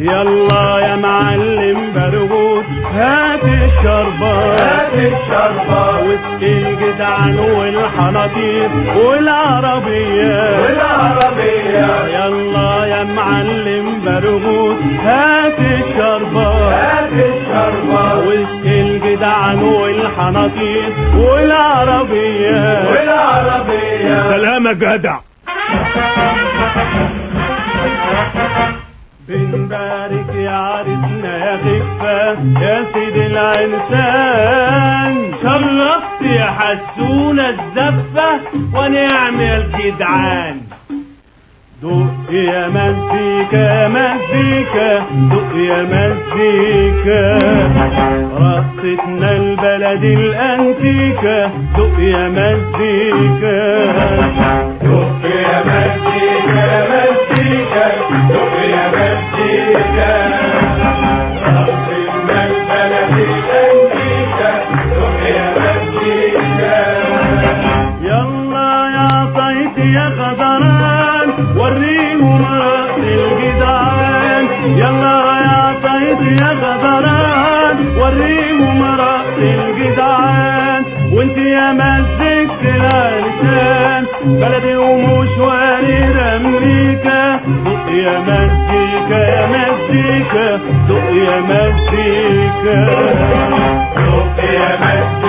يلا يا معلم برغوت هات الشربات هات الشربات واسقي الجدعان والحناطير والعربية والعربية يلا يا معلم برغوت هات الشربات هات الشربات واسقي الجدعان والحناطير والعربية والعربية سلامة جدع بنبارك يا عريسنا يا خفة يا سيد العنسان شرفت يا حسونة الزفة ونعم يا الجدعان دق يا مزيكا مزيكا دق يا مزيكا رقصتنا البلد الانتيكا دق يا مزيكا دق يا مزيكا مزيكا دق يا مزيكا رقصنا البلد الأنتيكا دق يا مزيكا يلا يا طيف يا خضران وريهم رأس الجدعان يلا يا طيف يا خضران وريهم رأس الجدعان وانت يا مزيك العرسان بلدي ومشواري امريكا دق يا مزيكا يا مزيكا دق يا مزيكا دق يا مزيكا